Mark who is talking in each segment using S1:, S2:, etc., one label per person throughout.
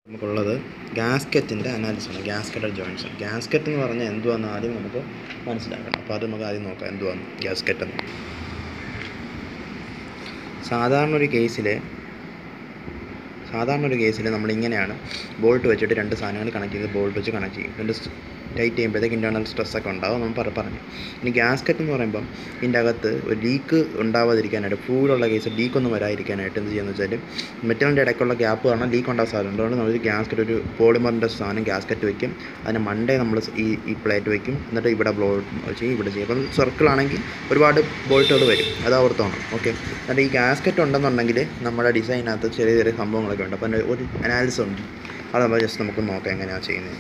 S1: നമുക്കുള്ളത് ഗ്യാസ്കറ്റിൻ്റെ അനാലിസിസാണ് ഗ്യാസ്കറ്റഡ് joints gasket എന്ന് പറഞ്ഞാൽ എന്തുവാന്ന് ആദ്യം നമുക്ക് മനസ്സിലാക്കണം അപ്പോൾ അത് നമുക്ക് ആദ്യം നോക്കാം എന്തുവാന്ന് ഗ്യാസ്കറ്റ് എന്ന് സാധാരണ ഒരു കേസിൽ സാധാരണ ഒരു കേസിൽ നമ്മളിങ്ങനെയാണ് ബോൾട്ട് വെച്ചിട്ട് രണ്ട് സാധനങ്ങൾ കണക്ട് ചെയ്ത് ബോൾട്ട് വെച്ച് കണക്ട് ചെയ്യും രണ്ട് ടൈറ്റ് ചെയ്യുമ്പോഴത്തേക്ക് ഇൻറ്റേർണൽ സ്ട്രെസ്സൊക്കെ ഉണ്ടാവും നമ്മൾ പറ പറഞ്ഞു ഇനി ഗ്യാസ്കറ്റ് എന്ന് പറയുമ്പം ഇതിൻ്റെ അകത്ത് ഒരു ലീക്ക് ഉണ്ടാവാതിരിക്കാനായിട്ട് ഫ്ലൂയിലുള്ള കേസ് ലീക്കൊന്നും വരാതിരിക്കാനായിട്ട് എന്ത് ചെയ്യുന്നത് വെച്ചാൽ മെറ്റലിൻ്റെ ഇടയ്ക്കുള്ള ഗ്യാപ്പ് കാരണം ലീക്ക് ഉണ്ടാകാൻ സാധ്യത അതുകൊണ്ട് നമ്മൾ ഗ്യാസ്കറ്റ് ഒരു പോളിമറിൻ്റെ സാധനം ഗ്യാസ്കറ്റ് വെക്കും അതിന് മണ്ടേ നമ്മൾ ഈ ഈ പ്ലേറ്റ് വെക്കും എന്നിട്ട് ഇവിടെ ബ്ലോ ചെയ്യും ഇവിടെ ചെയ്യും അപ്പം സർക്കിളാണെങ്കിൽ ഒരുപാട് ബോൾട്ടുകൾ വരും അത് ഓർത്തോണം ഓക്കെ എന്നിട്ട് ഈ ഗ്യാസ്കറ്റ് ഉണ്ടെന്നുണ്ടെങ്കിൽ നമ്മുടെ ഡിസൈനകത്ത് ചെറിയ ചെറിയ സംഭവങ്ങളൊക്കെ ഉണ്ട് അപ്പോൾ അതിൻ്റെ ഒരു അനാലിസിസ് ഉണ്ട് അത് നമ്മൾ ജസ്റ്റ് നമുക്ക് നോക്കാം എങ്ങനെയാണ് ചെയ്യുന്നത്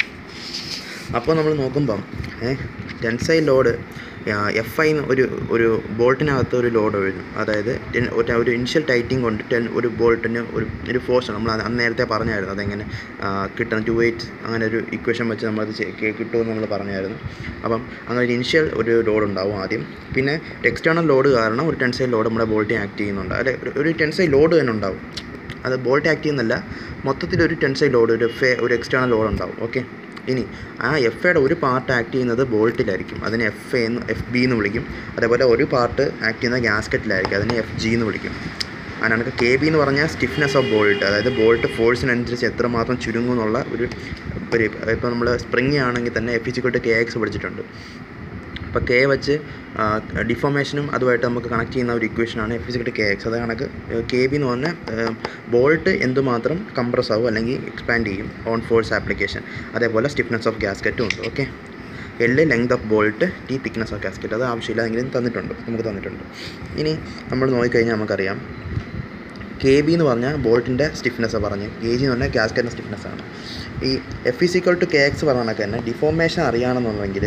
S1: അപ്പോൾ നമ്മൾ നോക്കുമ്പം ടെൻസൈൽ ലോഡ് എഫ് ഐ ഒരു ഒരു ബോൾട്ടിനകത്ത് ഒരു ലോഡ് വരും അതായത് ടെൻ- ഒരു ഒരു ഇനിഷ്യൽ ടൈറ്റിങ് കൊണ്ട് ടെൻ ഒരു ബോൾട്ടിന് ഒരു ഒരു ഫോഴ്സ് നമ്മൾ അത് അന്ന് നേരത്തെ പറഞ്ഞായിരുന്നു അതെങ്ങനെ ആ, കിട്ടുന്ന ടു എയ്റ്റ് അങ്ങനെ ഒരു ഇക്വേഷൻ വെച്ച് നമ്മളത് ചെ- കെ- കിട്ടുമെന്ന് നമ്മൾ പറഞ്ഞായിരുന്നു അപ്പം അങ്ങനെ ഒരു ഇനിഷ്യൽ ഒരു ലോഡ് ഉണ്ടാവും ആദ്യം പിന്നെ എക്സ്റ്റേണൽ ലോഡ് കാരണം ഒരു ടെൻസൈൽ ലോഡ് നമ്മുടെ ബോൾട്ടിൽ ആക്ട് ചെയ്യുന്നുണ്ട് അല്ലെ ഒരു- ഒരു ടെൻസൈൽ ലോഡ് തന്നെ ഉണ്ടാവും അത് ബോൾട്ട് ആക്ട് ചെയ്യുന്നല്ല മൊത്തത്തിലൊരു ടെൻസൈൽ ലോഡ് ഒരു ഫെ ഒരു എക്സ്റ്റേണൽ ലോഡ് ഉണ്ടാവും ഓക്കെ ഇനി ആ എഫ് എയുടെ ഒരു പാർട്ട് ആക്ട് ചെയ്യുന്നത് ബോൾട്ടിലായിരിക്കും അതിനെ എഫ് എ എന്ന് എഫ് ബി എന്ന് വിളിക്കും അതേപോലെ ഒരു പാർട്ട് ആക്ട് ചെയ്യുന്നത് ഗ്യാസ്കറ്റിലായിരിക്കും അതിനെ എഫ് ജി എന്ന് വിളിക്കും അതിനാണ് കെ ബി എന്ന് പറഞ്ഞാൽ സ്റ്റിഫ്നെസ് ഓഫ് ബോൾട്ട് അതായത് ബോൾട്ട് ഫോഴ്സിനനുസരിച്ച് എത്രമാത്രം ചുരുങ്ങും എന്നുള്ള ഒരു ഒരു ഇപ്പോൾ നമ്മൾ സ്പ്രിങ് ആണെങ്കിൽ തന്നെ എഫ് ഇച്ചിക്കോട്ട് കെ എക്സ് പഠിച്ചിട്ടുണ്ട് അപ്പോൾ കെ വെച്ച് ഡിഫോമേഷനും അതുമായിട്ട് നമുക്ക് കണക്ട് ചെയ്യുന്ന ഒരു ഇക്വേഷനാണ് എഫ് ഇസിക്കട്ട് കെ എക്സ് അത് കണക്ക് കെ ബി എന്ന് പറഞ്ഞാൽ ബോൾട്ട് എന്തുമാത്രം കംപ്രസ് ആവും അല്ലെങ്കിൽ എക്സ്പാൻഡ് ചെയ്യും ഓൺ ഫോഴ്സ് ആപ്ലിക്കേഷൻ അതേപോലെ സ്റ്റിഫ്നെസ് ഓഫ് ഗ്യാസ്കറ്റും ഉണ്ട് okay L length of bolt T thickness of gasket അത് ആവശ്യമില്ല എങ്കിലും തന്നിട്ടുണ്ട് നമുക്ക് തന്നിട്ടുണ്ട് ഇനി നമ്മൾ നോക്കിക്കഴിഞ്ഞാൽ നമുക്കറിയാം കെ ബി എന്ന് പറഞ്ഞാൽ ബോൾട്ടിൻ്റെ സ്റ്റിഫ്നെസ് പറഞ്ഞ് കെ ജി എന്ന് പറഞ്ഞാൽ ഗ്യാസ്കറ്റിൻ്റെ സ്റ്റിഫ്നെസ് ആണ് ഈ F is equal to K X പറഞ്ഞ കണക്ക് തന്നെ ഡിഫോമേഷൻ അറിയണമെന്നുണ്ടെങ്കിൽ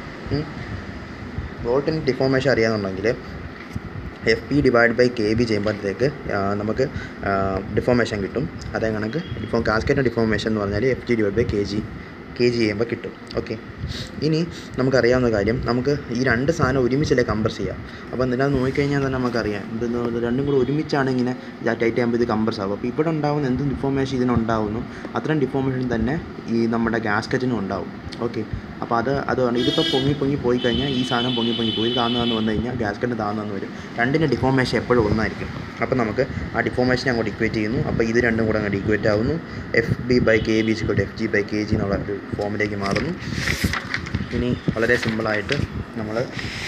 S1: ബോൾട്ടിന് ഡിഫോമേഷൻ അറിയാമെന്നുണ്ടെങ്കിൽ F P divide by K B ചെയ്യുമ്പോഴത്തേക്ക് ആ, നമുക്ക് ഡിഫോമേഷൻ കിട്ടും അതേ കണക്ക് ഡിഫോ കാസ്കറ്റിൻ്റെ ഡിഫോമേഷൻ എന്ന് പറഞ്ഞാൽ F G divide by K G K G ചെയ്യുമ്പോൾ കിട്ടും ഓക്കെ ഇനി നമുക്കറിയാവുന്ന കാര്യം നമുക്ക് ഈ രണ്ട് സാധനം ഒരുമിച്ചല്ലേ കംപ്രസ് ചെയ്യാം അപ്പോൾ എന്തിനാ നോക്കിക്കഴിഞ്ഞാൽ തന്നെ നമുക്കറിയാം ഇതെന്ന് പറഞ്ഞാൽ രണ്ടും കൂടെ ഒരുമിച്ചാണ് ഇങ്ങനെ ടൈറ്റ് ചെയ്യുമ്പോൾ ഇത് കംപ്രസ് ആവും അപ്പോൾ ഇവിടെ ഉണ്ടാവുന്ന എന്ത് ഡിഫോമേഷൻ ഇതിനുണ്ടാവുന്നു അത്രയും ഡിഫോമേഷൻ തന്നെ ഈ നമ്മുടെ ഗ്യാസ്കറ്റിനും ഉണ്ടാവും ഓക്കെ അപ്പോൾ അത് അതുകൊണ്ട് ഇതിപ്പോൾ പൊങ്ങി പൊങ്ങി പോയി കഴിഞ്ഞാൽ ഈ സാധനം പൊങ്ങി പൊങ്ങി പോയി താന്ന് താന്ന് വന്നു കഴിഞ്ഞാൽ ഗ്യാസ്കറ്റ് താന്ന് വന്ന് വരും രണ്ടിൻ്റെ ഡിഫോമേഷൻ എപ്പോഴും ഒന്നായിരിക്കും അപ്പോൾ നമുക്ക് ആ ഡിഫോമേഷൻ അങ്ങോട്ട് ഇക്വേറ്റ് ചെയ്യുന്നു അപ്പോൾ ഇത് രണ്ടും കൂടെ അങ്ങോട്ട് ഇക്വേറ്റ് ആവുന്നു F B by K B സിക്കോട്ട് F G by K G എന്നുള്ള ഒരു ഫോമിലേക്ക് മാറുന്നു ഇനി വളരെ സിമ്പിളായിട്ട് നമ്മൾ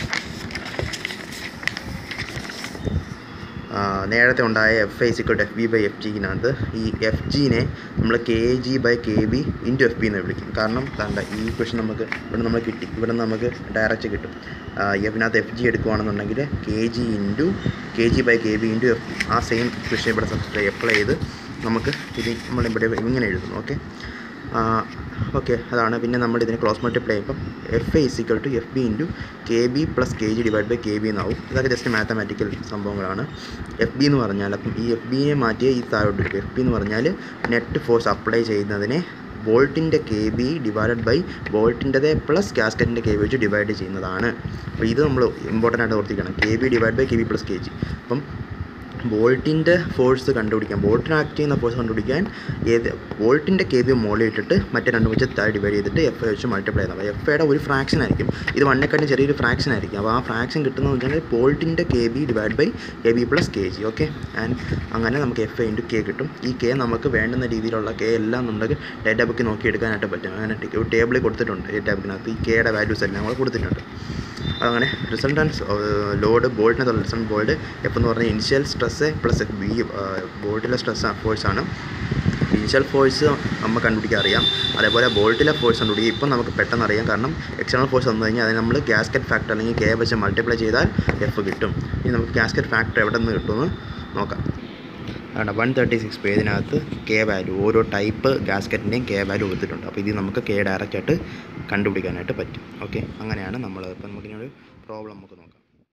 S1: നേരത്തെ ഉണ്ടായ എഫ് ഐ സിക്കോട്ട് എഫ് ബി ബൈ എഫ് ജിനകത്ത് ഈ എഫ് ജിനെ നമ്മൾ K G by K B into F B എന്ന് വിളിക്കും കാരണം വേണ്ട ഈ ക്വസ്റ്റൻ നമുക്ക് ഇവിടെ നമ്മൾ കിട്ടി ഇവിടെ നിന്ന് നമുക്ക് ഡയറക്റ്റ് കിട്ടും എഫിനകത്ത് എഫ് ജി എടുക്കുകയാണെന്നുണ്ടെങ്കിൽ K G into K G by K B into F ആ സെയിം ക്വസ്റ്റൻ ഇവിടെ സബ്സ്ക്രൈബ് അപ്ലൈ ചെയ്ത് നമുക്ക് ഇത് നമ്മളിവിടെ ഇങ്ങനെ എഴുതുന്നു ഓക്കെ ഓക്കെ അതാണ് പിന്നെ നമ്മൾ ഇതിനെ ക്രോസ് മൾട്ടിപ്ലൈ ചെയ്യുമ്പം F A is equal to F B into K B plus K G divide by K B എന്നാവും ഇതൊക്കെ ജസ്റ്റ് മാത്തമാറ്റിക്കൽ സംഭവങ്ങളാണ് എഫ് ബി എന്ന് പറഞ്ഞാൽ അപ്പം ഈ എഫ് ബിയെ മാറ്റിയ ഈ താഴോട്ട് എടുക്കും എഫ് ബി എന്ന് പറഞ്ഞാൽ നെറ്റ് ഫോഴ്സ് അപ്ലൈ ചെയ്യുന്നതിനെ വോൾട്ടിൻ്റെ കെ ബി ഡിവൈഡഡ് ബൈ വോൾട്ടിൻ്റെത് പ്ലസ് കാസ്കറ്റിൻ്റെ കെ ബി വെച്ച് ഡിവൈഡ് ചെയ്യുന്നതാണ് അപ്പോൾ ഇത് നമ്മൾ ഇമ്പോർട്ടൻ്റ് ആയിട്ട് ഓർത്തിക്കണം K B divide by K B plus K G അപ്പം വോൾട്ടിൻ്റെ ഫോഴ്സ് കണ്ടുപിടിക്കാൻ വോൾട്ടിന് ആക്ട് ചെയ്യുന്ന ഫോഴ്സ് കണ്ടുപിടിക്കാൻ ഏത് വോൾട്ടിൻ്റെ കെ ബി മുകളിൽ ഇട്ടിട്ട് മറ്റേ രണ്ട് വെച്ച് താഴെ ഡിവൈഡ് ചെയ്തിട്ട് എഫ് വെച്ച് മൾട്ടിപ്ലൈ ചെയ്താൽ മതി എഫ് യുടെ ഒരു ഫ്രാക്ഷൻ ആയിരിക്കും ഇത് വണ്ണെക്കാട്ടും ചെറിയൊരു ഫ്രാക്ഷൻ ആയിരിക്കും അപ്പോൾ ആ ഫ്രാക്ഷൻ കിട്ടുന്നത് വെച്ചാൽ വോൾട്ടിൻ്റെ K B divide by K B plus K G okay and അങ്ങനെ നമുക്ക് എഫ് ഇൻറ്റു കെ കിട്ടും ഈ കെ നമുക്ക് വേണ്ടുന്ന രീതിയിലുള്ള കെ എല്ലാം നമുക്ക് ഡേറ്റാ ബുക്കിൽ നോക്കി എടുക്കാനായിട്ട് പറ്റും അങ്ങനെ ടി- ഒരു ടേബിളിൽ കൊടുത്തിട്ടുണ്ട് ഡേറ്റാ ബുക്കിനകത്ത് ഈ കെയുടെ വാല്യൂസ് എല്ലാം കൂടെ കൊടുത്തിട്ടുണ്ട് അങ്ങനെ റിസൾട്ടൻസ് ലോഡ് ബോൾട്ടിനകത്തുള്ള റിസൾട്ട് ബോൾഡ് എഫ് എന്ന് പറഞ്ഞാൽ ഇനിഷ്യൽ സ്ട്രെസ് പ്ലസ് ബി ബോൾട്ടിലെ സ്ട്രെസ് ഫോഴ്സാണ് ഇനിഷ്യൽ ഫോഴ്സ് നമുക്ക് കണ്ടുപിടിക്കാൻ അറിയാം അതേപോലെ ബോൾട്ടിലെ ഫോഴ്സ് കണ്ടുപിടിക്കുക ഇപ്പം നമുക്ക് പെട്ടെന്ന് അറിയാം കാരണം എക്സ്റ്റേണൽ ഫോഴ്സ് വന്നു കഴിഞ്ഞാൽ അതിന് നമ്മൾ ഗ്യാസ്കറ്റ് ഫാക്ടർ അല്ലെങ്കിൽ കെ വെച്ച് മൾട്ടിപ്ലൈ ചെയ്താൽ എഫ് കിട്ടും ഇനി നമുക്ക് ഗ്യാസ്കറ്റ് ഫാക്ടർ എവിടെ നിന്ന് കിട്ടുമെന്ന് നോക്കാം ആണ് വൺ തേർട്ടി സിക്സ് പേജിനകത്ത് കെ വാല്യൂ ഓരോ ടൈപ്പ് ഗ്യാസ്കറ്റിൻ്റെയും കെ വാല്യൂ കൊടുത്തിട്ടുണ്ട് അപ്പോൾ ഇത് നമുക്ക് കെ ഡയറക്റ്റ് ആയിട്ട് കണ്ടുപിടിക്കാനായിട്ട് പറ്റും ഓക്കെ അങ്ങനെയാണ് നമ്മൾ ഇപ്പം നമുക്കിനൊരു പ്രോബ്ലം നമുക്ക് നോക്കാം